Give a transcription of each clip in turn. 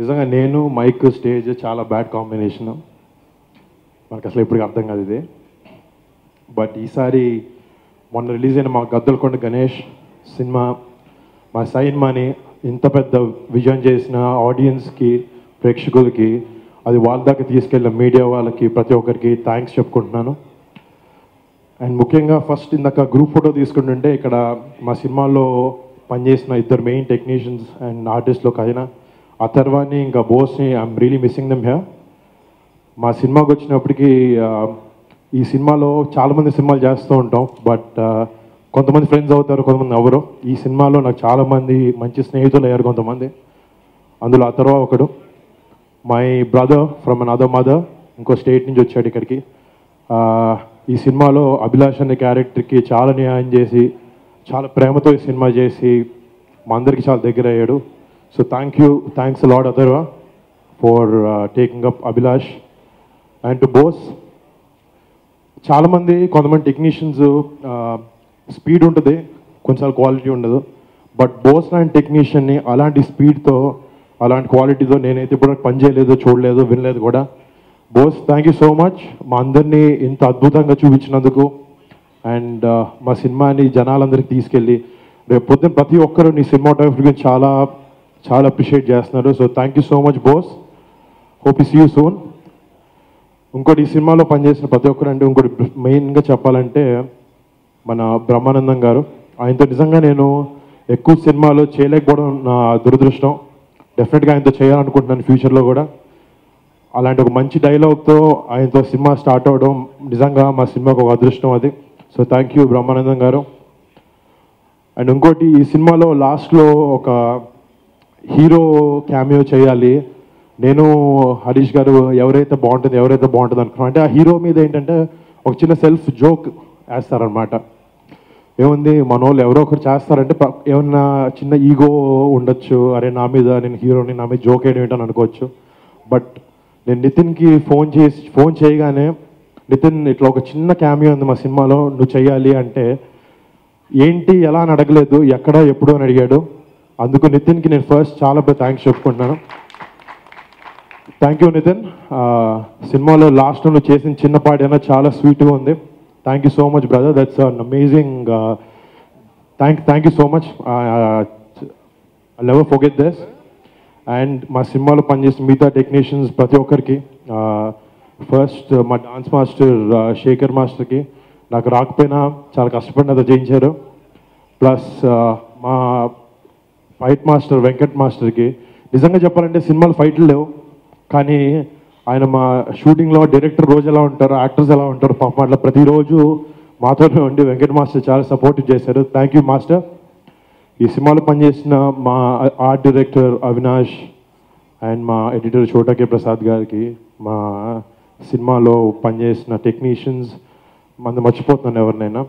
నిజంగా నేను mic stage చాలా బ్యాడ్ కాంబినేషన్ మనకు అసలు ఎప్పటికీ అర్థం కాదు ఇది బట్ ఈసారి మొన్న రిలీజ్ అయిన మా గద్దలకొండ గణేష్ సినిమా మా సైన్ మాని ఇంత పెద్ద విజయం చేసిన ఆడియన్స్కి ప్రేక్షకులకి అది వాళ్ళ దాకా తీసుకెళ్ళిన మీడియా వాళ్ళకి ప్రతి ఒక్కరికి థ్యాంక్స్ చెప్పుకుంటున్నాను అండ్ ముఖ్యంగా ఫస్ట్ ఇందాక గ్రూప్ ఫోటో తీసుకుంటుంటే ఇక్కడ మా సినిమాలో పనిచేసిన ఇద్దరు మెయిన్ టెక్నీషియన్స్ అండ్ ఆర్టిస్ట్లో కైనా అథర్వాని ఇంకా బోస్ని ఐఎమ్ రియలీ మిస్సింగ్ దమ్ హ్యా మా సినిమాకి వచ్చినప్పటికీ ఆ, ఈ సినిమాలో చాలామంది సినిమాలు చేస్తూ ఉంటాం బట్ కొంతమంది ఫ్రెండ్స్ అవుతారు కొంతమంది ఎవరు ఈ సినిమాలో నాకు చాలామంది మంచి స్నేహితులు అయ్యారు కొంతమంది అందులో అథర్వ ఒకడు my brother from another mother ఇంకో స్టేట్ నుంచి వచ్చాడు ఇక్కడికి ఆ, ఈ సినిమాలో అభిలాష్ అనే క్యారెక్టర్కి చాలా న్యాయం చేసి చాలా ప్రేమతో ఈ సినిమా చేసి మా అందరికి చాలా దగ్గర అయ్యాడు so thank you thanks lad Atharva for taking up Abhilash and to Bose చాలామంది కొంతమంది టెక్నీషియన్స్ స్పీడ్ ఉంటుంది కొంచెం క్వాలిటీ ఉండదు బట్ బోస్ లాంటి టెక్నీషియన్ని అలాంటి స్పీడ్తో అలాంటి క్వాలిటీతో నేనైతే ఇప్పుడు పని చేయలేదు చూడలేదు వినలేదు కూడా Bose thank you so much మా అందరినీ ఇంత అద్భుతంగా చూపించినందుకు అండ్ మా సినిమాని జనాలందరికీ తీసుకెళ్ళి రేపు పొద్దున్న ప్రతి ఒక్కరు నీ సినిమాటోగ్రఫీ గురించి చాలా చాలా అప్రిషియేట్ చేస్తున్నారు so thank you so much Bose hope see you soon ఇంకోటి ఈ సినిమాలో పనిచేసిన ప్రతి ఒక్కరు అంటే ఇంకోటి మెయిన్గా చెప్పాలంటే మన బ్రహ్మానందం గారు ఆయనతో నిజంగా నేను ఎక్కువ సినిమాలు చేయలేకపోవడం నా దురదృష్టం డెఫినెట్గా ఆయనతో చేయాలనుకుంటున్నాను ఫ్యూచర్లో కూడా అలాంటి ఒక మంచి డైలాగ్తో ఆయనతో సినిమా స్టార్ట్ అవ్వడం నిజంగా మా సినిమాకు ఒక అదృష్టం అది సో థ్యాంక్ యూ బ్రహ్మానందం గారు అండ్ ఇంకోటి ఈ సినిమాలో లాస్ట్లో ఒక హీరో క్యామియో చేయాలి నేను హరీష్ గారు ఎవరైతే బాగుంటుంది ఎవరైతే బాగుంటుంది అనుకున్నాం అంటే ఆ హీరో మీద ఏంటంటే ఒక చిన్న సెల్ఫ్ జోక్ వేస్తారనమాట ఏముంది మన వాళ్ళు ఎవరో ఒకరు చేస్తారంటే ప- ఏమన్నా చిన్న ఈగో ఉండొచ్చు అరే నా మీద నేను హీరోని నా మీద జోక్ వేయడం ఏంటని అనుకోవచ్చు బట్ నేను నితిన్కి ఫోన్ చేసి ఫోన్ చేయగానే నితిన్ ఇట్లా ఒక చిన్న క్యామియో ఉంది మా సినిమాలో నువ్వు చేయాలి అంటే ఏంటి ఎలా అని అడగలేదు ఎక్కడ ఎప్పుడు అని అడిగాడు అందుకు నితిన్కి నేను ఫస్ట్ చాలా పెద్ద థ్యాంక్స్ చెప్పుకుంటున్నాను థ్యాంక్ యూ నితిన్ ఆ, సినిమాలో లాస్ట్ నువ్వు చేసిన చిన్న పాట అయినా చాలా స్వీట్గా ఉంది thank you so much brother that's an amazing thank thank you so much never forget this and మా సినిమాలో పనిచేసిన మిగతా టెక్నీషియన్స్ ప్రతి ఒక్కరికి ఫస్ట్ మా డాన్స్ మాస్టర్ శేఖర్ మాస్టర్కి నాకు రాకపోయినా చాలా కష్టపడి నాతో చేయించారు ప్లస్ మా ఫైట్ మాస్టర్ వెంకట్ మాస్టర్కి నిజంగా చెప్పాలంటే సినిమాలు ఫైట్లు లేవు కానీ ఆయన మా షూటింగ్లో డైరెక్టర్ రోజు ఎలా ఉంటారు యాక్టర్స్ ఎలా ఉంటారు పాపం అట్లా ప్రతిరోజు మాతోనే ఉండి వెంకట్ మాస్టర్ చాలా సపోర్ట్ చేశారు థ్యాంక్ యూ మాస్టర్ ఈ సినిమాలో పనిచేసిన మా ఆర్ట్ డైరెక్టర్ అవినాష్ అండ్ మా ఎడిటర్ చోటకే ప్రసాద్ గారికి మా సినిమాలో పనిచేసిన టెక్నీషియన్స్ మంది మర్చిపోతున్నాను ఎవరినైనా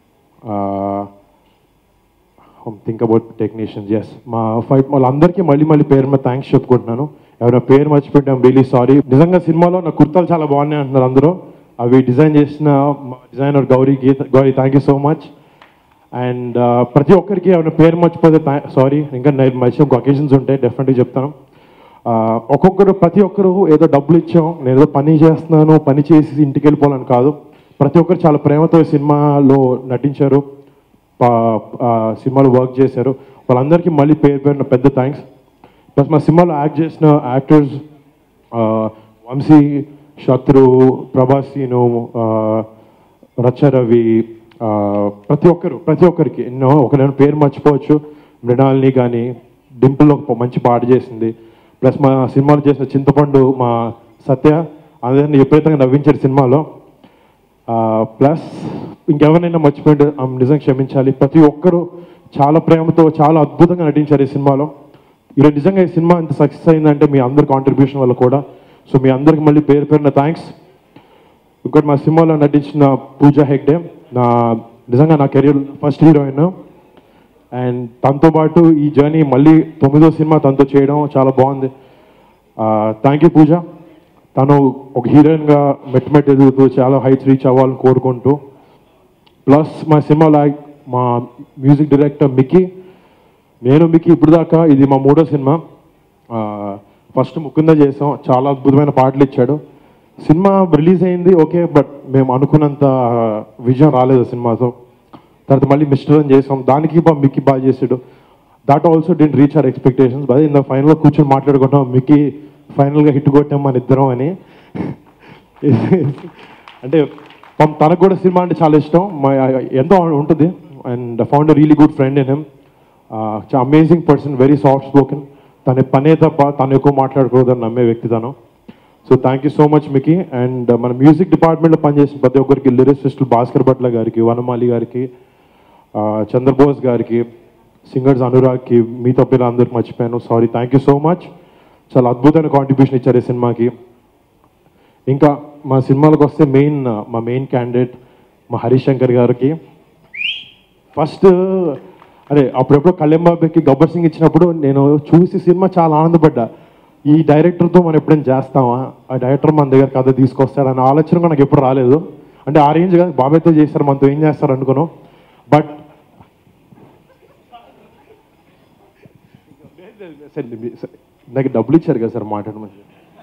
థింక్ అబౌట్ టెక్నీషియన్స్ ఎస్ మా ఫైట్ వాళ్ళందరికీ మళ్ళీ మళ్ళీ పేరు మీద థ్యాంక్స్ చెప్పుకుంటున్నాను ఎవరైనా పేరు మర్చిపోతే ఐమ్ రియలీ సారీ నిజంగా సినిమాలో నా కుర్తాలు చాలా బాగున్నాయి అంటున్నారు అందరూ అవి డిజైన్ చేసిన మా designer Gowri Geetha Gowri thank you so much and ప్రతి ఒక్కరికి ఏమైనా పేరు మర్చిపోతే సారీ ఇంకా నేను మర్చి ఇంకో అకేషన్స్ ఉంటాయి డెఫినెట్గా చెప్తాను Uh, ఒక్కొక్కరు ప్రతి ఒక్కరు ఏదో డబ్బులు ఇచ్చాం నేను ఏదో పని చేస్తున్నాను పని చేసి ఇంటికి వెళ్ళిపోవాలని కాదు ప్రతి ఒక్కరు చాలా ప్రేమతో ఈ సినిమాలో నటించారు పా- ఆ, సినిమాలో వర్క్ చేశారు వాళ్ళందరికీ మళ్ళీ పేరు పేరున పెద్ద థ్యాంక్స్ ప్లస్ మా సినిమాలో యాక్ట్ చేసిన యాక్టర్స్ వంశీ శత్రు ప్రభాసీను రచరవి ఆ, ప్రతి ఒక్కరు ప్రతి ఒక్కరికి ఎన్నో ఒక నేను పేరు మర్చిపోవచ్చు మృణాల్ని కానీ డింపుల్ ఒక మంచి పాట చేసింది ప్లస్ మా సినిమాలో చేసిన చింతపండు మా సత్య అందరిని విపరీతంగా నవ్వించారు సినిమాలో ప్లస్ ఇంకెవరైనా మర్చిపోయింటే ఆమె నిజంగా క్షమించాలి ప్రతి ఒక్కరూ చాలా ప్రేమతో చాలా అద్భుతంగా నటించారు ఈ సినిమాలో ఈరోజు నిజంగా ఈ సినిమా ఇంత సక్సెస్ అయిందంటే మీ అందరి కాంట్రిబ్యూషన్ వల్ల కూడా సో మీ అందరికి మళ్ళీ పేరు పేరున థ్యాంక్స్ ఇంకోటి మా సినిమాలో నటించిన పూజా హెగ్డే నా నిజంగా నా కెరీర్ ఫస్ట్ హీరోయిన్ అండ్ తనతో పాటు ఈ జర్నీ మళ్ళీ తొమ్మిదో సినిమా తనతో చేయడం చాలా బాగుంది థ్యాంక్ యూ పూజ తను ఒక హీరోయిన్గా మెట్ మెట్ ఎదుగుతూ చాలా హైట్స్ రీచ్ అవ్వాలని కోరుకుంటూ ప్లస్ మా సినిమాలో యాక్- మా మ్యూజిక్ డైరెక్టర్ మిక్కీ నేను మిక్కీ ఇప్పుడు దాకా ఇది మా మూడో సినిమా ఫస్ట్ ముకుంద చేసాం చాలా అద్భుతమైన పాటలు ఇచ్చాడు సినిమా రిలీజ్ అయింది ఓకే బట్ మేము అనుకున్నంత విజయం రాలేదు సినిమాతో తర్వాత మళ్ళీ మిస్టర్ అని చేసాం దానికి బా మిక్కీ బాగా చేసాడు that also didn't reach our expectations అదే ఇంత ఫైనల్గా కూర్చొని మాట్లాడుకుంటాం మిక్కీ ఫైనల్గా హిట్ కొట్టాం మన ఇద్దరం అని అంటే పాపం తనకు కూడా సినిమా అంటే చాలా ఇష్టం మా ఎంతో ఉంటుంది and found really good friend in him amazing person very soft spoken తన పనే తప్ప తను ఎక్కువ మాట్లాడకూడదని నమ్మే వ్యక్తి తను so thank you so much Mickey and మన మ్యూజిక్ డిపార్ట్మెంట్లో పనిచేసిన ప్రతి ఒక్కరికి లిరిసిస్టులు భాస్కర్ భట్ల గారికి వనమాలి గారికి ఆ, చంద్రబోస్ గారికి సింగర్స్ అనురాగ్కి మీతో పిల్లలు అందరికి మర్చిపోయాను sorry thank you so much చాలా అద్భుతమైన కాంట్రిబ్యూషన్ ఇచ్చారు ఈ సినిమాకి ఇంకా మా సినిమాలకు వస్తే మెయిన్ మా మెయిన్ క్యాండిడేట్ మా హరీష్ శంకర్ గారికి ఫస్ట్ అరే అప్పుడెప్పుడు కళ్యాణ్ బాబుకి గబ్బర్ సింగ్ ఇచ్చినప్పుడు నేను చూసి సినిమా చాలా ఆనందపడ్డా ఈ డైరెక్టర్తో మనం ఎప్పుడైనా చేస్తామా ఆ డైరెక్టర్ మన దగ్గర కథ తీసుకొస్తాడన్న ఆలోచన కూడా నాకు ఎప్పుడు రాలేదు అంటే ఆ రేంజ్ కాదు బాబాయ్తో చేస్తారు మనతో ఏం చేస్తారు అనుకున్నాం బట్ నాకు డబ్బులు ఇచ్చారు కదా సార్ మాట్లాడమని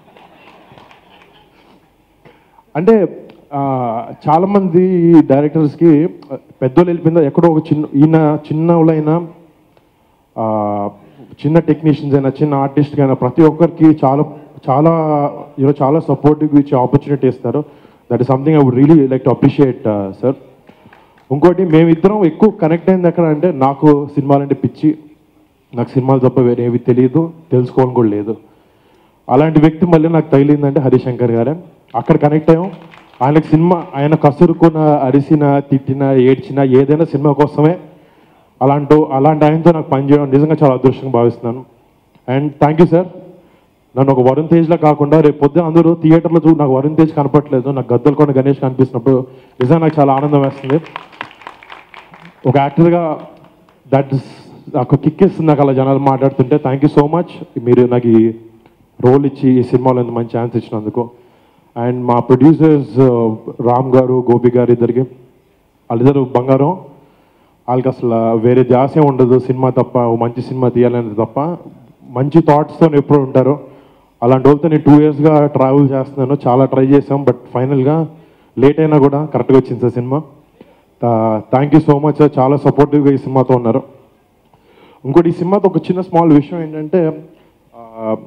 అంటే ఆ, చాలా మంది డైరెక్టర్స్కి పెద్దోళ్ళు వెళ్ళిపోయిందా ఎక్కడో ఒక చిన్న ఈయన చిన్నవులైనా ఆ, చిన్న టెక్నీషియన్స్ అయినా చిన్న ఆర్టిస్ట్ అయినా ప్రతి ఒక్కరికి చాలా చాలా యూనో చాలా సపోర్టివ్ ఇచ్చే ఆపర్చునిటీ ఇస్తారు that is something I would really like to appreciate sir ఇంకోటి మేమిద్దరం ఎక్కువ కనెక్ట్ అయింది ఎక్కడ అంటే నాకు సినిమాలంటే పిచ్చి నాకు సినిమాలు తప్ప వేరే ఏవి తెలియదు తెలుసుకోవడం కూడా లేదు అలాంటి వ్యక్తి మళ్ళీ నాకు తగిలిందంటే హరిశంకర్ గారే అక్కడ కనెక్ట్ అయ్యాం ఆయనకు సినిమా ఆయన కసురుకున్న అరిసిన తిట్టిన ఏడ్చిన ఏదైనా సినిమా కోసమే అలాంటి అలాంటి ఆయనతో నాకు పనిచేయడం నిజంగా చాలా అదృష్టంగా భావిస్తున్నాను అండ్ థ్యాంక్ యూ సార్ నన్ను ఒక వరుణ్ తేజ్లా కాకుండా రేపు పొద్దున అందరూ థియేటర్లో చూ నాకు వరుణ్ తేజ్ కనపట్లేదు నాకు గద్దలకొండ గణేష్ కనిపిస్తున్నప్పుడు నిజంగా నాకు చాలా ఆనందం వేస్తుంది ఒక యాక్టర్గా దట్ నాకు కిక్ ఇస్తుంది నాకు అలా జనాలు మాట్లాడుతుంటే థ్యాంక్ యూ సో మచ్ మీరు నాకు ఈ రోల్ ఇచ్చి ఈ సినిమాలో ఇంత మంచి ఛాన్స్ ఇచ్చినందుకు అండ్ మా ప్రొడ్యూసర్స్ రామ్ గారు గోపి గారు ఇద్దరికి వాళ్ళిద్దరు బంగారం వాళ్ళకి అసలు వేరే ధ్యాసే ఉండదు సినిమా తప్ప ఓ మంచి సినిమా తీయాలనేది తప్ప మంచి థాట్స్తో ఎప్పుడు ఉంటారు అలాంటి వాళ్ళతో నేను టూ ఇయర్స్గా ట్రావెల్ చేస్తున్నాను చాలా ట్రై చేసాం బట్ ఫైనల్గా లేట్ అయినా కూడా కరెక్ట్గా వచ్చింది sir cinema thank you so much sir చాలా సపోర్టివ్గా ఈ సినిమాతో ఉన్నారు ఇంకోటి ఈ సినిమాతో ఒక చిన్న స్మాల్ విషయం ఏంటంటే ఆ,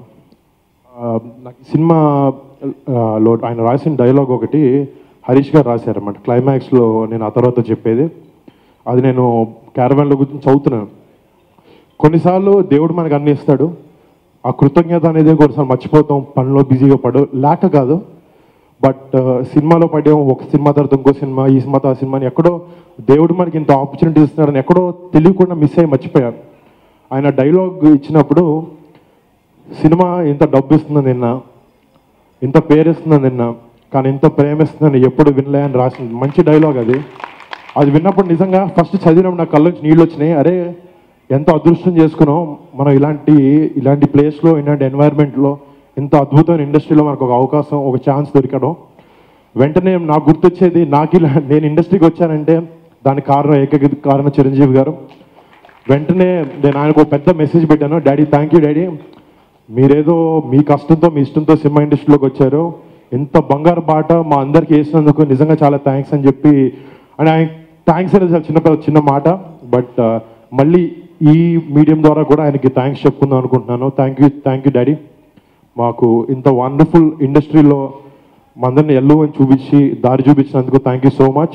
ఆ, నాకు ఈ సినిమా ఆ, లో ఆయన రాసిన డైలాగ్ ఒకటి హరీష్ గారు రాశారన్నమాట క్లైమాక్స్లో నేను ఆ తర్వాత చెప్పేది అది నేను క్యారవాన్లో గురించి చదువుతున్నాను కొన్నిసార్లు దేవుడు మనకు అన్ని ఇస్తాడు ఆ కృతజ్ఞత అనేది కొన్నిసార్లు మర్చిపోతాం పనిలో బిజీగా పడు లేక కాదు బట్ సినిమాలో పడ్డాం ఒక సినిమా తర్వాత ఇంకో సినిమా ఈ సినిమా తర్వాత సినిమా అని ఎక్కడో దేవుడు మనకి ఇంత ఆపర్చునిటీ ఇస్తున్నాడని ఎక్కడో తెలియకుండా మిస్ అయ్యి మర్చిపోయాను ఆయన డైలాగ్ ఇచ్చినప్పుడు సినిమా ఇంత డబ్బు ఇస్తుందని నిన్న ఇంత పేరు ఇస్తుందని నిన్న కానీ ఇంత ప్రేమ ఇస్తుందని ఎప్పుడు వినలే అని రాసింది మంచి డైలాగ్ అది అది విన్నప్పుడు నిజంగా ఫస్ట్ చదివినప్పుడు నా కళ్ళ నుంచి నీళ్ళు వచ్చినాయి అరే ఎంత అదృష్టం చేసుకున్నాం మనం ఇలాంటి ఇలాంటి ప్లేస్లో ఇలాంటి ఎన్వైర్న్మెంట్లో ఇంత అద్భుతమైన ఇండస్ట్రీలో మనకు ఒక అవకాశం ఒక ఛాన్స్ దొరకడం వెంటనే నాకు గుర్తొచ్చేది నాకు ఇలా నేను ఇండస్ట్రీకి వచ్చానంటే దానికి కారణం ఏకైక కారణం చిరంజీవి గారు వెంటనే నేను ఆయనకు ఒక పెద్ద మెసేజ్ పెట్టాను డాడీ థ్యాంక్ యూ డాడీ మీరేదో మీ కష్టంతో మీ ఇష్టంతో సినిమా ఇండస్ట్రీలోకి వచ్చారు ఇంత బంగారు బాట మా అందరికి వేసినందుకు నిజంగా చాలా థ్యాంక్స్ అని చెప్పి అండ్ ఆయన థ్యాంక్స్ అనేది చాలా చిన్న పెద్ద- చిన్న మాట బట్ మళ్ళీ ఈ మీడియం ద్వారా కూడా ఆయనకి థ్యాంక్స్ చెప్పుకుందాం అనుకుంటున్నాను thank you thank you daddy మాకు ఇంత వండర్ఫుల్ ఇండస్ట్రీలో మా అందరిని ఎల్లు అని చూపించి దారి చూపించినందుకు thank you so much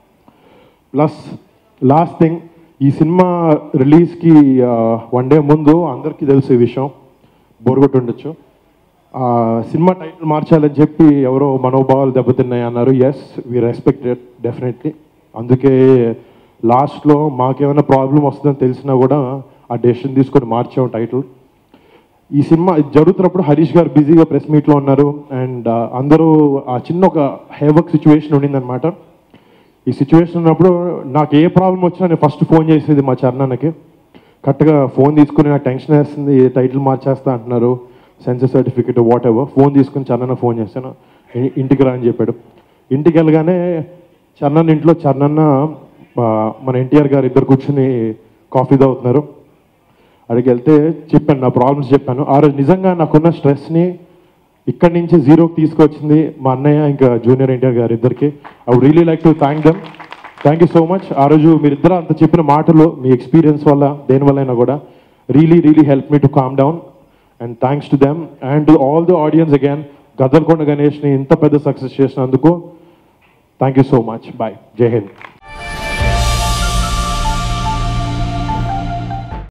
plus last thing ఈ సినిమా రిలీజ్కి వన్ డే ముందు అందరికీ తెలుసు ఈ విషయం బోర్గొట్టు ఉండొచ్చు ఆ, సినిమా టైటిల్ మార్చాలని చెప్పి ఎవరో మనోభావాలు దెబ్బతిన్నాయి అన్నారు ఎస్ వీ రెస్పెక్టెడ్ డెఫినెట్లీ అందుకే లాస్ట్లో మాకేమైనా ప్రాబ్లం వస్తుందని తెలిసినా కూడా ఆ డెసిషన్ తీసుకొని మార్చాం టైటిల్ ఈ సినిమా ఇది జరుగుతున్నప్పుడు హరీష్ గారు బిజీగా ప్రెస్ మీట్లో ఉన్నారు అండ్ అందరూ ఆ చిన్న ఒక హేవర్క్ సిచ్యువేషన్ ఉండిందనమాట ఈ సిచ్యువేషన్ ఉన్నప్పుడు నాకు ఏ ప్రాబ్లం వచ్చినా నేను ఫస్ట్ ఫోన్ చేసేది మా చరణానికి కరెక్ట్గా ఫోన్ తీసుకుని నాకు టెన్షన్ వేస్తుంది టైటిల్ మార్చేస్తా అంటున్నారు censor certificate whatever phone తీసుకుని చరణ్ ఫోన్ చేశాను ఇ- ఇంటికి రా అని చెప్పాడు ఇంటికి వెళ్ళగానే చరణ్ ఇంట్లో చరణ్ మన ఎన్టీఆర్ గారు ఇద్దరు కూర్చుని కాఫీ తాగుతున్నారు అక్కడికి వెళ్తే చెప్పాను నా ప్రాబ్లమ్స్ చెప్పాను ఆ రోజు నిజంగా నాకున్న స్ట్రెస్ని ఇక్కడి నుంచి జీరోకి తీసుకొచ్చింది మా అన్నయ్య ఇంకా జూనియర్ ఎన్టీఆర్ గారు ఇద్దరికి I would really like to thank them thank you so much ఆ రోజు మీరిద్దరు అంత చెప్పిన మాటలు మీ ఎక్స్పీరియన్స్ వల్ల దేని వల్ల అయినా కూడా really really help me to calm down and thanks to them and to all the audience again Gaddalakonda గణేష్ని ఇంత పెద్ద సక్సెస్ చేసినందుకు thank you so much bye జై హింద్